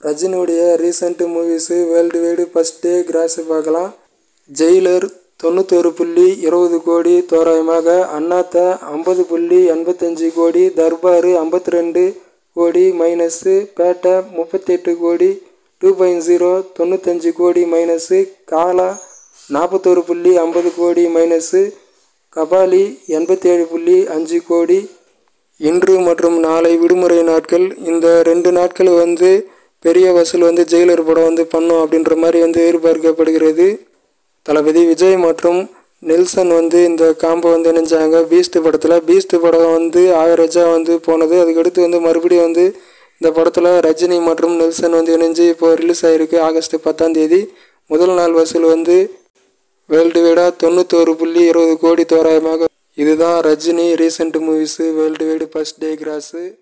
ரஜினியுடைய recent movies world wide first day gross பார்க்கலாம் ஜெயிலர் தொண்ணூத்தொரு புள்ளி இருபது கோடி தோராயமாக அண்ணாத்த ஐம்பது புள்ளி எண்பத்தஞ்சு கோடி தர்பார் ஐம்பத்தி ரெண்டு கோடி மைனஸு பேட்டை முப்பத்தெட்டு கோடி டூ பாயிண்ட் ஜீரோ தொண்ணூத்தஞ்சு கோடி மைனஸு காலா நாற்பத்தோரு புள்ளி ஐம்பது கோடி மைனஸு கபாலி எண்பத்தேழு புள்ளி அஞ்சு கோடி இன்று மற்றும் நாளை விடுமுறை நாட்கள் இந்த ரெண்டு நாட்கள் வந்து பெரிய வசூல் வந்து ஜெயிலர் படம் வந்து பண்ணும் அப்படின்ற மாதிரி வந்து எதிர்பார்க்கப்படுகிறது தளபதி விஜய் மற்றும் நெல்சன் வந்து இந்த காம்போ வந்து இணைஞ்சாங்க பீஸ்ட் படத்தில் பீஸ்ட் படம் வந்து ஆவரேஜாக வந்து போனது அதுக்கடுத்து வந்து மறுபடியும் வந்து இந்த படத்தில் ரஜினி மற்றும் நெல்சன் வந்து இணைஞ்சு இப்போ ரிலீஸ் ஆகிருக்கு ஆகஸ்ட் பத்தாம் தேதி முதல் நாள் வசூல் வந்து வேர்ல்டு வைடாக தொண்ணூத்தோரு புள்ளி இருபது கோடி தோராயமாக இதுதான் Rajini recent movies world wide first day cross